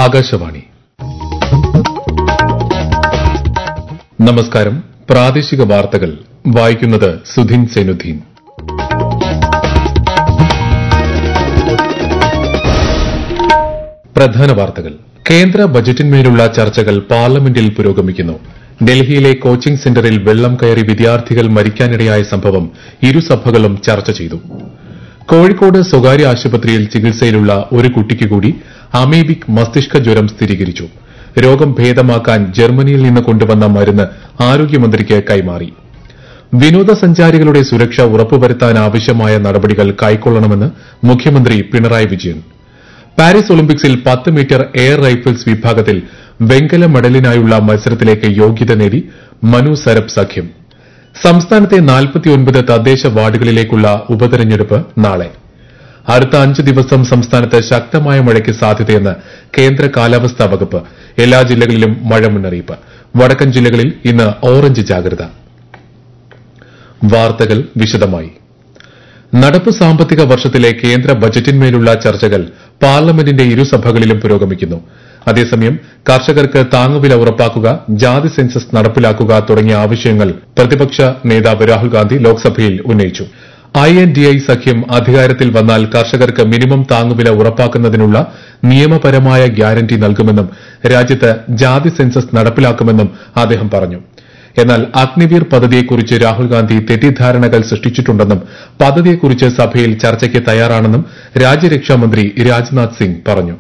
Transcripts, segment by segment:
ആകാശവാണി നമസ്കാരം പ്രാദേശിക വാർത്തകൾ വായിക്കുന്നത് സുധിൻ സെനുദ്ദീൻ പ്രധാന വാർത്തകൾ കേന്ദ്ര ബജറ്റിന്മേലുള്ള ചർച്ചകൾ പാർലമെന്റിൽ പുരോഗമിക്കുന്നു ഡൽഹിയിലെ കോച്ചിംഗ് സെന്ററിൽ വെള്ളം കയറി വിദ്യാർത്ഥികൾ മരിക്കാനിടയായ സംഭവം ഇരുസഭകളും ചർച്ച ചെയ്തു കോഴിക്കോട് സ്വകാര്യ ആശുപത്രിയിൽ ചികിത്സയിലുള്ള ഒരു കുട്ടിക്ക് കൂടി അമീബിക് മസ്തിഷ്ക ജ്വരം സ്ഥിരീകരിച്ചു രോഗം ഭേദമാക്കാൻ ജർമ്മനിയിൽ നിന്ന് കൊണ്ടുവന്ന മരുന്ന് ആരോഗ്യമന്ത്രിക്ക് കൈമാറി വിനോദസഞ്ചാരികളുടെ സുരക്ഷ ഉറപ്പുവരുത്താൻ ആവശ്യമായ നടപടികൾ കൈക്കൊള്ളണമെന്ന് മുഖ്യമന്ത്രി പിണറായി വിജയൻ പാരീസ് ഒളിമ്പിക്സിൽ പത്ത് മീറ്റർ എയർ റൈഫിൾസ് വിഭാഗത്തിൽ വെങ്കല മെഡലിനായുള്ള മത്സരത്തിലേക്ക് യോഗ്യത നേടി മനു സരബ് സഖ്യം സംസ്ഥാനത്തെ നാൽപ്പത്തിയൊൻപത് തദ്ദേശ വാർഡുകളിലേക്കുള്ള ഉപതെരഞ്ഞെടുപ്പ് നാളെ അടുത്ത അഞ്ച് ദിവസം സംസ്ഥാനത്ത് ശക്തമായ മഴയ്ക്ക് സാധ്യതയെന്ന് കേന്ദ്ര കാലാവസ്ഥാ വകുപ്പ് എല്ലാ ജില്ലകളിലും മഴ മുന്നറിയിപ്പ് വടക്കൻ ജില്ലകളിൽ ഇന്ന് ഓറഞ്ച് ജാഗ്രത വാർത്തകൾ വിശദമായി നടപ്പു സാമ്പത്തിക വർഷത്തിലെ കേന്ദ്ര ബജറ്റിന്മേലുള്ള ചർച്ചകൾ പാർലമെന്റിന്റെ ഇരുസഭകളിലും പുരോഗമിക്കുന്നു അതേസമയം കർഷകർക്ക് താങ്ങുവില ഉറപ്പാക്കുക ജാതി സെൻസസ് നടപ്പിലാക്കുക തുടങ്ങിയ ആവശ്യങ്ങൾ പ്രതിപക്ഷ നേതാവ് രാഹുൽ ഗാന്ധി ലോക്സഭയിൽ ഉന്നയിച്ചു ഐ എൻ ഡി ഐ സഖ്യം അധികാരത്തിൽ വന്നാൽ കർഷകർക്ക് മിനിമം താങ്ങുവില ഉറപ്പാക്കുന്നതിനുള്ള നിയമപരമായ ഗ്യാരണ്ടി നൽകുമെന്നും രാജ്യത്ത് ജാതി സെൻസസ് നടപ്പിലാക്കുമെന്നും അദ്ദേഹം പറഞ്ഞു എന്നാൽ അഗ്നിവീർ പദ്ധതിയെക്കുറിച്ച് രാഹുൽ ഗാന്ധി തെറ്റിദ്ധാരണകൾ സൃഷ്ടിച്ചിട്ടുണ്ടെന്നും പദ്ധതിയെക്കുറിച്ച് സഭയിൽ ചർച്ചയ്ക്ക് തയ്യാറാണെന്നും രാജ്യരക്ഷാമന്ത്രി രാജ്നാഥ് സിംഗ് പറഞ്ഞു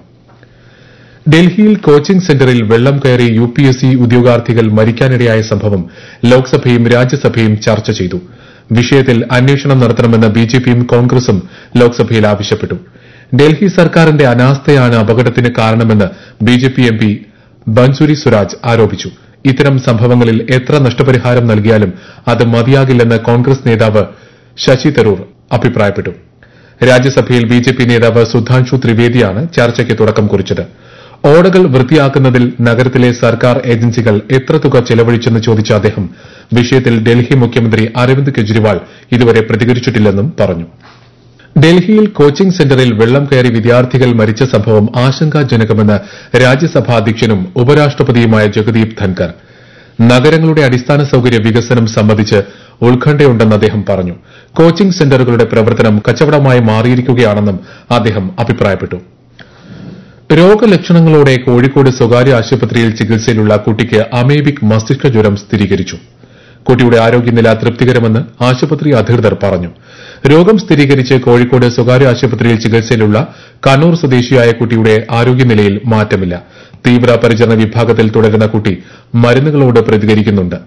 ഡൽഹിയിൽ കോച്ചിംഗ് സെന്ററിൽ വെള്ളം കയറി യു പി എസ് സി ഉദ്യോഗാർത്ഥികൾ മരിക്കാനിടയായ സംഭവം ലോക്സഭയും രാജ്യസഭയും ചർച്ച ചെയ്തു വിഷയത്തിൽ അന്വേഷണം നടത്തണമെന്ന് ബിജെപിയും കോൺഗ്രസും ലോക്സഭയിൽ ആവശ്യപ്പെട്ടു ഡൽഹി സർക്കാരിന്റെ അനാസ്ഥയാണ് അപകടത്തിന് കാരണമെന്ന് ബിജെപി എംപി ബൻസുരി സ്വരാജ് ആരോപിച്ചു ഇത്തരം സംഭവങ്ങളിൽ എത്ര നഷ്ടപരിഹാരം നൽകിയാലും അത് മതിയാകില്ലെന്ന് കോൺഗ്രസ് നേതാവ് ശശി തരൂർ അഭിപ്രായപ്പെട്ടു രാജ്യസഭയിൽ ബിജെപി നേതാവ് സുധാൻഷു ത്രിവേദിയാണ് ചർച്ചയ്ക്ക് തുടക്കം കുറിച്ചത് ഓടകൾ വൃത്തിയാക്കുന്നതിൽ നഗരത്തിലെ സർക്കാർ ഏജൻസികൾ എത്ര തുക ചെലവഴിച്ചെന്ന് ചോദിച്ച അദ്ദേഹം വിഷയത്തിൽ ഡൽഹി മുഖ്യമന്ത്രി അരവിന്ദ് കെജ്രിവാൾ ഇതുവരെ പ്രതികരിച്ചിട്ടില്ലെന്നും പറഞ്ഞു ഡൽഹിയിൽ കോച്ചിംഗ് സെന്ററിൽ വെള്ളം കയറി വിദ്യാർത്ഥികൾ മരിച്ച സംഭവം ആശങ്കാജനകമെന്ന് രാജ്യസഭാ അധ്യക്ഷനും ഉപരാഷ്ട്രപതിയുമായ ജഗദീപ് ധൻകർ നഗരങ്ങളുടെ അടിസ്ഥാന സൌകര്യ വികസനം സംബന്ധിച്ച് ഉത്കണ്ഠയുണ്ടെന്ന് അദ്ദേഹം പറഞ്ഞു കോച്ചിംഗ് സെന്ററുകളുടെ പ്രവർത്തനം കച്ചവടമായി മാറിയിരിക്കുകയാണെന്നും അദ്ദേഹം അഭിപ്രായപ്പെട്ടു രോഗലക്ഷണങ്ങളോടെ കോഴിക്കോട് സ്വകാര്യ ആശുപത്രിയിൽ ചികിത്സയിലുള്ള കുട്ടിക്ക് അമേബിക് മസ്തിഷ്ക ജ്വരം സ്ഥിരീകരിച്ചു കുട്ടിയുടെ ആരോഗ്യനില തൃപ്തികരമെന്ന് ആശുപത്രി അധികൃതർ പറഞ്ഞു രോഗം സ്ഥിരീകരിച്ച് കോഴിക്കോട് സ്വകാര്യ ആശുപത്രിയിൽ ചികിത്സയിലുള്ള കണ്ണൂർ സ്വദേശിയായ കുട്ടിയുടെ ആരോഗ്യനിലയിൽ മാറ്റമില്ല തീവ്രപരിചരണ വിഭാഗത്തിൽ തുടരുന്ന കുട്ടി മരുന്നുകളോട് പ്രതികരിക്കുന്നുണ്ട്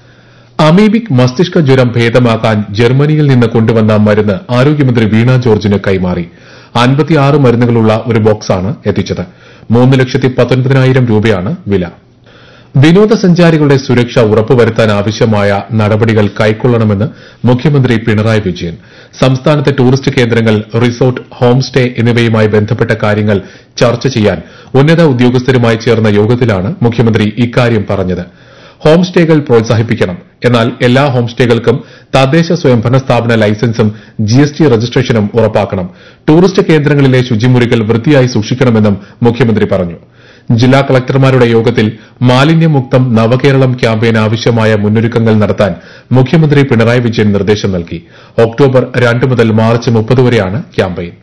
അമീബിക് മസ്തിഷ്ക ജ്വരം ഭേദമാക്കാൻ ജർമ്മനിയിൽ നിന്ന് കൊണ്ടുവന്ന മരുന്ന് ആരോഗ്യമന്ത്രി വീണ ജോർജിന് കൈമാറി അൻപത്തിയാറ് മരുന്നുകളുള്ള ഒരു ബോക്സാണ് എത്തിച്ചത് മൂന്ന് ലക്ഷത്തി പത്തൊൻപതിനായിരം രൂപയാണ് വില വിനോദസഞ്ചാരികളുടെ സുരക്ഷ ഉറപ്പുവരുത്താൻ ആവശ്യമായ നടപടികൾ കൈക്കൊള്ളണമെന്ന് മുഖ്യമന്ത്രി പിണറായി വിജയൻ സംസ്ഥാനത്തെ ടൂറിസ്റ്റ് കേന്ദ്രങ്ങൾ റിസോർട്ട് ഹോം സ്റ്റേ എന്നിവയുമായി ബന്ധപ്പെട്ട കാര്യങ്ങൾ ചർച്ച ചെയ്യാൻ ഉന്നത ഉദ്യോഗസ്ഥരുമായി ചേർന്ന യോഗത്തിലാണ് മുഖ്യമന്ത്രി ഇക്കാര്യം പറഞ്ഞത് ഹോം സ്റ്റേകൾ പ്രോത്സാഹിപ്പിക്കണം എന്നാൽ എല്ലാ ഹോം സ്റ്റേകൾക്കും തദ്ദേശ സ്വയംഭരണ സ്ഥാപന ലൈസൻസും ജിഎസ്ടി രജിസ്ട്രേഷനും ഉറപ്പാക്കണം ടൂറിസ്റ്റ് കേന്ദ്രങ്ങളിലെ ശുചിമുറികൾ വൃത്തിയായി സൂക്ഷിക്കണമെന്നും മുഖ്യമന്ത്രി പറഞ്ഞു ജില്ലാ കളക്ടർമാരുടെ യോഗത്തിൽ മാലിന്യമുക്തം നവകേരളം ക്യാമ്പയിന് ആവശ്യമായ മുന്നൊരുക്കങ്ങൾ നടത്താൻ മുഖ്യമന്ത്രി പിണറായി വിജയൻ നിർദ്ദേശം നൽകി ഒക്ടോബർ രണ്ട് മുതൽ മാർച്ച് മുപ്പത് വരെയാണ് ക്യാമ്പയിൻ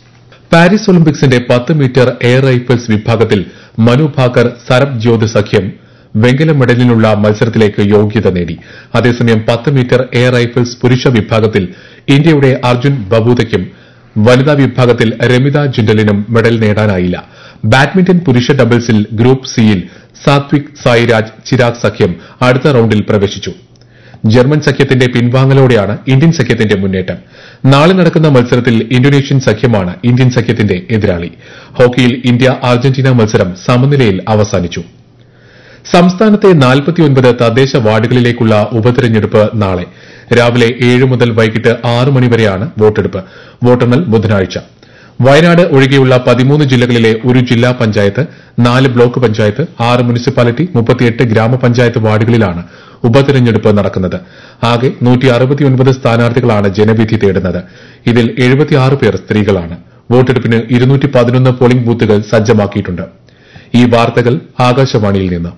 പാരീസ് ഒളിമ്പിക്സിന്റെ പത്ത് മീറ്റർ എയർ റൈഫിൾസ് വിഭാഗത്തിൽ മനു ഭാക്കർ സരബ് ജ്യോത് സഖ്യം വെങ്കല മെഡലിനുള്ള മത്സരത്തിലേക്ക് യോഗ്യത നേടി അതേസമയം പത്ത് മീറ്റർ എയർ റൈഫിൾസ് പുരുഷ വിഭാഗത്തിൽ ഇന്ത്യയുടെ അർജുൻ ബബൂതയ്ക്കും വനിതാ വിഭാഗത്തിൽ രമിത ജിൻഡലിനും മെഡൽ നേടാനായില്ല ബാഡ്മിന്റൺ പുരുഷ ഡബിൾസിൽ ഗ്രൂപ്പ് സിയിൽ സാത്വിക് സായിരാജ് ചിരാഗ് സഖ്യം അടുത്ത റൌണ്ടിൽ പ്രവേശിച്ചു ജർമ്മൻ സഖ്യത്തിന്റെ പിൻവാങ്ങലോടെയാണ് ഇന്ത്യൻ സഖ്യത്തിന്റെ മുന്നേറ്റം നാളെ നടക്കുന്ന മത്സരത്തിൽ ഇന്തോനേഷ്യൻ സഖ്യമാണ് ഇന്ത്യൻ സഖ്യത്തിന്റെ എതിരാളി ഹോക്കിയിൽ ഇന്ത്യ അർജന്റീന മത്സരം സമനിലയിൽ അവസാനിച്ചു സംസ്ഥാനത്തെ നാൽപ്പത്തിയൊൻപത് തദ്ദേശ വാർഡുകളിലേക്കുള്ള ഉപതെരഞ്ഞെടുപ്പ് നാളെ രാവിലെ ഏഴ് മുതൽ വൈകിട്ട് ആറ് മണിവരെയാണ് വോട്ടെടുപ്പ് വോട്ടെണ്ണൽ ബുധനാഴ്ച വയനാട് ഒഴികെയുള്ള പതിമൂന്ന് ജില്ലകളിലെ ഒരു ജില്ലാ പഞ്ചായത്ത് നാല് ബ്ലോക്ക് പഞ്ചായത്ത് ആറ് മുനിസിപ്പാലിറ്റി മുപ്പത്തിയെട്ട് ഗ്രാമപഞ്ചായത്ത് വാർഡുകളിലാണ് ഉപതെരഞ്ഞെടുപ്പ് നടക്കുന്നത് ആകെ സ്ഥാനാർത്ഥികളാണ് ജനവിധി തേടുന്നത് ഇതിൽ പേർ സ്ത്രീകളാണ് വോട്ടെടുപ്പിന് പോളിംഗ് ബൂത്തുകൾ സജ്ജമാക്കിയിട്ടുണ്ട് ഈ വാർത്തകൾ ആകാശവാണിയിൽ നിന്ന്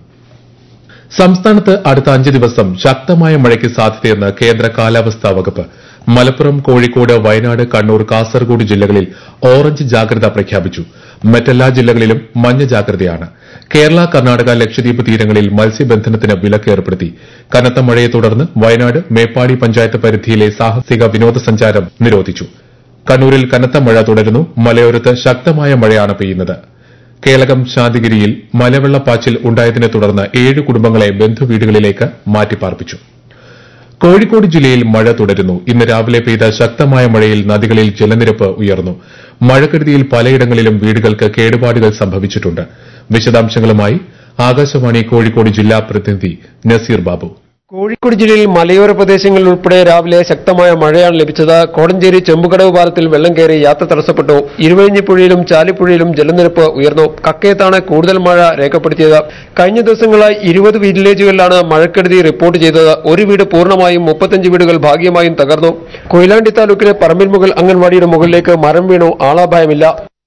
സംസ്ഥാനത്ത് അടുത്ത അഞ്ച് ദിവസം ശക്തമായ മഴയ്ക്ക് സാധ്യതയെന്ന് കേന്ദ്ര കാലാവസ്ഥാ വകുപ്പ് മലപ്പുറം കോഴിക്കോട് വയനാട് കണ്ണൂർ കാസർഗോഡ് ജില്ലകളിൽ ഓറഞ്ച് ജാഗ്രത പ്രഖ്യാപിച്ചു മറ്റെല്ലാ ജില്ലകളിലും മഞ്ഞ ജാഗ്രതയാണ് കേരള കർണാടക ലക്ഷദ്വീപ് തീരങ്ങളിൽ മത്സ്യബന്ധനത്തിന് വിലക്ക് ഏർപ്പെടുത്തി കനത്ത മഴയെ തുടർന്ന് വയനാട് മേപ്പാടി പഞ്ചായത്ത് പരിധിയിലെ സാഹസിക വിനോദസഞ്ചാരം നിരോധിച്ചു കണ്ണൂരിൽ കനത്ത മഴ തുടരുന്നു മലയോരത്ത് ശക്തമായ മഴയാണ് പെയ്യുന്നത് കേളകം ശാന്തിഗിരിയിൽ മലവെള്ളപ്പാച്ചിൽ ഉണ്ടായതിനെ തുടർന്ന് ഏഴ് കുടുംബങ്ങളെ ബന്ധുവീടുകളിലേക്ക് മാറ്റിപ്പാർപ്പിച്ചു കോഴിക്കോട് ജില്ലയിൽ മഴ തുടരുന്നു ഇന്ന് രാവിലെ പെയ്ത ശക്തമായ മഴയിൽ നദികളിൽ ജലനിരപ്പ് ഉയർന്നു മഴക്കെടുതിയിൽ പലയിടങ്ങളിലും വീടുകൾക്ക് കേടുപാടുകൾ സംഭവിച്ചിട്ടുണ്ട് വിശദാംശങ്ങളുമായി ആകാശവാണി കോഴിക്കോട് ജില്ലാ പ്രതിനിധി നസീർ ബാബു കോഴിക്കോട് ജില്ലയിൽ മലയോര പ്രദേശങ്ങളിൽ ഉൾപ്പെടെ രാവിലെ ശക്തമായ മഴയാണ് ലഭിച്ചത് കോടഞ്ചേരി ചെമ്പുകടവ് പാലത്തിൽ വെള്ളം കയറി യാത്ര തടസ്സപ്പെട്ടു ഇരുവഴിഞ്ഞിപ്പുഴയിലും ചാലിപ്പുഴയിലും ജലനിരപ്പ് ഉയർന്നു കക്കയത്താണ് കൂടുതൽ മഴ രേഖപ്പെടുത്തിയത് കഴിഞ്ഞ ദിവസങ്ങളായി ഇരുപത് വില്ലേജുകളിലാണ് മഴക്കെടുതി റിപ്പോർട്ട് ചെയ്തത് ഒരു വീട് പൂർണ്ണമായും മുപ്പത്തഞ്ച് വീടുകൾ ഭാഗികമായും തകർന്നു കൊയിലാണ്ടി താലൂക്കിലെ പറമ്പിൽമുകൾ അംഗൻവാടിയുടെ മുകളിലേക്ക് മരം വീണു ആളാപായമില്ല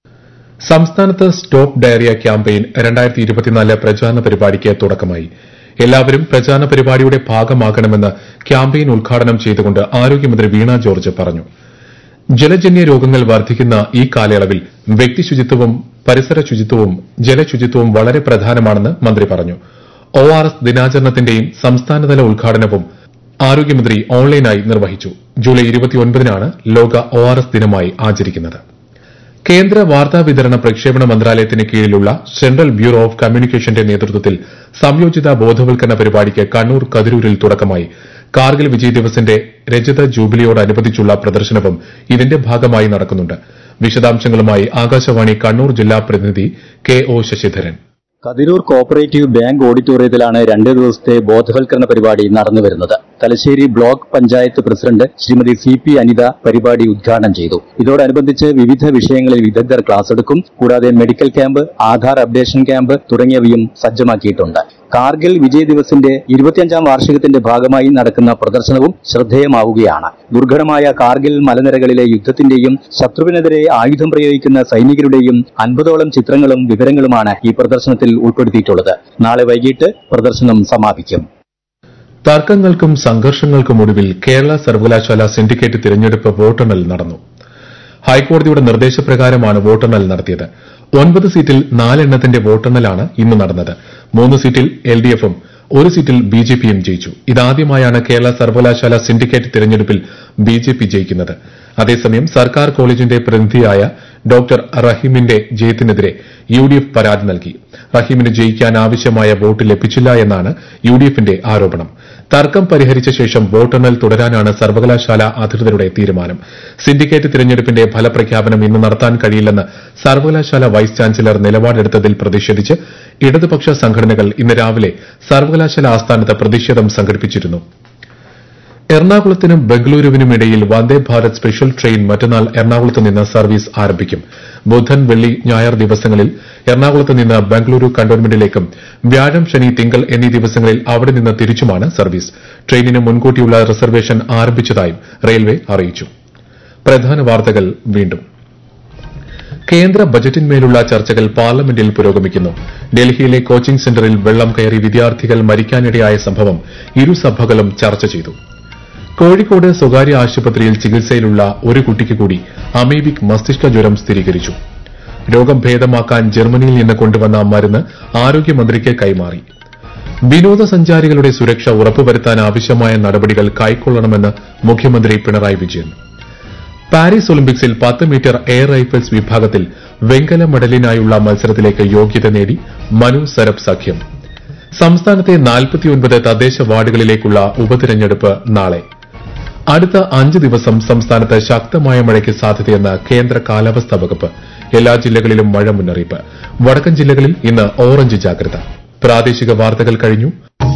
സംസ്ഥാനത്ത് സ്റ്റോപ്പ് ഡയറിയ ക്യാമ്പയിൻ രണ്ടായിരത്തി ഇരുപത്തിനാല് പ്രചാരണ പരിപാടിക്ക് തുടക്കമായി എല്ലാവരും പ്രചാരണ പരിപാടിയുടെ ഭാഗമാകണമെന്ന് ക്യാമ്പയിൻ ഉദ്ഘാടനം ചെയ്തുകൊണ്ട് ആരോഗ്യമന്ത്രി വീണ ജോർജ് പറഞ്ഞു ജലജന്യ രോഗങ്ങൾ വർദ്ധിക്കുന്ന ഈ കാലയളവിൽ വ്യക്തിശുചിത്വവും പരിസര ശുചിത്വവും ജലശുചിത്വവും വളരെ പ്രധാനമാണെന്ന് മന്ത്രി പറഞ്ഞു ഒ ആർ എസ് ദിനാചരണത്തിന്റെയും സംസ്ഥാനതല ഉദ്ഘാടനവും ആരോഗ്യമന്ത്രി ഓൺലൈനായി നിർവഹിച്ചു ജൂലൈ ഇരുപത്തിയൊൻപതിനാണ് ലോക ഒ ആർ എസ് ദിനമായി ആചരിക്കുന്നത് കേന്ദ്ര വാർത്താ വിതരണ പ്രക്ഷേപണ മന്ത്രാലയത്തിന് കീഴിലുള്ള സെൻട്രൽ ബ്യൂറോ ഓഫ് കമ്മ്യൂണിക്കേഷന്റെ നേതൃത്വത്തിൽ സംയോജിത ബോധവൽക്കരണ പരിപാടിക്ക് കണ്ണൂർ കതിരൂരിൽ തുടക്കമായി കാർഗിൽ വിജയ് ദിവസിന്റെ രജത ജൂബിലിയോടനുബന്ധിച്ചുള്ള പ്രദർശനവും ഇതിന്റെ ഭാഗമായി നടക്കുന്നുണ്ട് വിശദാംശങ്ങളുമായി ആകാശവാണി കണ്ണൂർ ജില്ലാ പ്രതിനിധി K O Sasidharan Kathirur cooperative bank ഓഡിറ്റോറിയത്തിലാണ് രണ്ട് ദിവസത്തെ ബോധവൽക്കരണ പരിപാടി നടന്നുവരുന്നത് Thalassery block panchayat president Shrimati C P Anitha പരിപാടി ഉദ്ഘാടനം ചെയ്തു ഇതോടനുബന്ധിച്ച് വിവിധ വിഷയങ്ങളിൽ വിദഗ്ധർ ക്ലാസ് എടുക്കും കൂടാതെ medical camp Aadhaar updation camp തുടങ്ങിയവയും സജ്ജമാക്കിയിട്ടുണ്ട് കാർഗിൽ വിജയ് ദിവസിന്റെ ഇരുപത്തിയഞ്ചാം വാർഷികത്തിന്റെ ഭാഗമായി നടക്കുന്ന പ്രദർശനവും ശ്രദ്ധേയമാവുകയാണ് ദുർഘടമായ കാർഗിൽ മലനിരകളിലെ യുദ്ധത്തിന്റെയും ശത്രുവിനെതിരെ ആയുധം പ്രയോഗിക്കുന്ന സൈനികരുടെയും അൻപതോളം ചിത്രങ്ങളും വിവരങ്ങളുമാണ് ഈ പ്രദർശനത്തിൽ ഉൾപ്പെടുത്തിയിട്ടുള്ളത് നാളെ വൈകിട്ട് പ്രദർശനം സമാപിക്കും തർക്കങ്ങൾക്കും സംഘർഷങ്ങൾക്കും ഒടുവിൽ കേരള സർവകലാശാല സിൻഡിക്കേറ്റ് തിരഞ്ഞെടുപ്പ് വോട്ടെണ്ണൽ നടന്നു ഹൈക്കോടതിയുടെ നിർദ്ദേശപ്രകാരമാണ് വോട്ടെണ്ണൽ നടത്തിയത് ഒൻപത് സീറ്റിൽ നാലെണ്ണത്തിന്റെ വോട്ടെണ്ണലാണ് ഇന്ന് നടന്നത് മൂന്ന് സീറ്റിൽ എൽ ഡി എഫും ഒരു സീറ്റിൽ ബി ജെ പിയും ജയിച്ചു ഇതാദ്യമായാണ് കേരള സർവകലാശാല സിൻഡിക്കേറ്റ് തിരഞ്ഞെടുപ്പിൽ ബി ജെ പി ജയിക്കുന്നത് അതേസമയം സർക്കാർ കോളേജിന്റെ പ്രതിനിധിയായ ഡോക്ടർ റഹീമിന്റെ ജയത്തിനെതിരെ യു ഡി എഫ് പരാതി നൽകി റഹീമിന് ജയിക്കാൻ ആവശ്യമായ വോട്ട് ലഭിച്ചില്ല എന്നാണ് യു ഡി എഫിന്റെ ആരോപണം തർക്കം പരിഹരിച്ച ശേഷം വോട്ടെണ്ണൽ തുടരാനാണ് സർവകലാശാല അധികൃതരുടെ തീരുമാനം സിൻഡിക്കേറ്റ് തിരഞ്ഞെടുപ്പിന്റെ ഫലപ്രഖ്യാപനം ഇന്ന് നടത്താൻ കഴിയില്ലെന്ന് സർവകലാശാല വൈസ് ചാൻസലർ നിലപാടെടുത്തതിൽ പ്രതിഷേധിച്ച് ഇടതുപക്ഷ സംഘടനകൾ ഇന്ന് രാവിലെ സർവകലാശാല ആസ്ഥാനത്ത് പ്രതിഷേധം സംഘടിപ്പിച്ചിരുന്നു എറണാകുളത്തിനും ബംഗളൂരുവിനുമിടയിൽ വന്ദേ ഭാരത് സ്പെഷ്യൽ ട്രെയിൻ മറ്റന്നാൾ എറണാകുളത്ത് നിന്ന് സർവീസ് ആരംഭിക്കും ബുധൻ വെള്ളി ഞായർ ദിവസങ്ങളിൽ എറണാകുളത്ത് നിന്ന് ബംഗളൂരു കന്റോൺമെന്റിലേക്കും വ്യാഴം ശനി തിങ്കൾ എന്നീ ദിവസങ്ങളിൽ അവിടെ നിന്ന് തിരിച്ചുമാണ് സർവീസ് ട്രെയിനിന് മുൻകൂട്ടിയുള്ള റിസർവേഷൻ ആരംഭിച്ചതായും റെയിൽവേ അറിയിച്ചു പ്രധാന വാർത്തകൾ വീണ്ടും കേന്ദ്ര ബജറ്റിന്മേലുള്ള ചർച്ചകൾ പാർലമെന്റിൽ പുരോഗമിക്കുന്നു ഡൽഹിയിലെ കോച്ചിംഗ് സെന്ററിൽ വെള്ളം കയറി വിദ്യാർത്ഥികൾ മരിക്കാനിടയായ സംഭവം ഇരുസഭകളും ചർച്ച ചെയ്തു കോഴിക്കോട് സ്വകാര്യ ആശുപത്രിയിൽ ചികിത്സയിലുള്ള ഒരു കുട്ടിക്ക് കൂടി അമീബിക് മസ്തിഷ്ക ജ്വരം സ്ഥിരീകരിച്ചു രോഗം ഭേദമാക്കാൻ ജർമ്മനിയിൽ നിന്ന് കൊണ്ടുവന്ന മരുന്ന് ആരോഗ്യമന്ത്രിക്ക് കൈമാറി വിനോദസഞ്ചാരികളുടെ സുരക്ഷ ഉറപ്പുവരുത്താൻ ആവശ്യമായ നടപടികൾ കൈക്കൊള്ളണമെന്ന് മുഖ്യമന്ത്രി പിണറായി വിജയൻ പാരീസ് ഒളിമ്പിക്സിൽ പത്ത് മീറ്റർ എയർ റൈഫിൾസ് വിഭാഗത്തിൽ വെങ്കല മെഡലിനായുള്ള മത്സരത്തിലേക്ക് യോഗ്യത നേടി മനു സരബ് സഖ്യം സംസ്ഥാനത്തെ നാൽപ്പത്തിയൊൻപത് തദ്ദേശ വാർഡുകളിലേക്കുള്ള ഉപതിരഞ്ഞെടുപ്പ് നാളെ അടുത്ത അഞ്ച് ദിവസം സംസ്ഥാനത്ത് ശക്തമായ മഴയ്ക്ക് സാധ്യതയെന്ന് കേന്ദ്ര കാലാവസ്ഥാ വകുപ്പ് എല്ലാ ജില്ലകളിലും മഴ മുന്നറിയിപ്പ് വടക്കൻ ജില്ലകളിൽ ഇന്ന് ഓറഞ്ച് ജാഗ്രത പ്രാദേശിക വാർത്തകൾ കഴിഞ്ഞു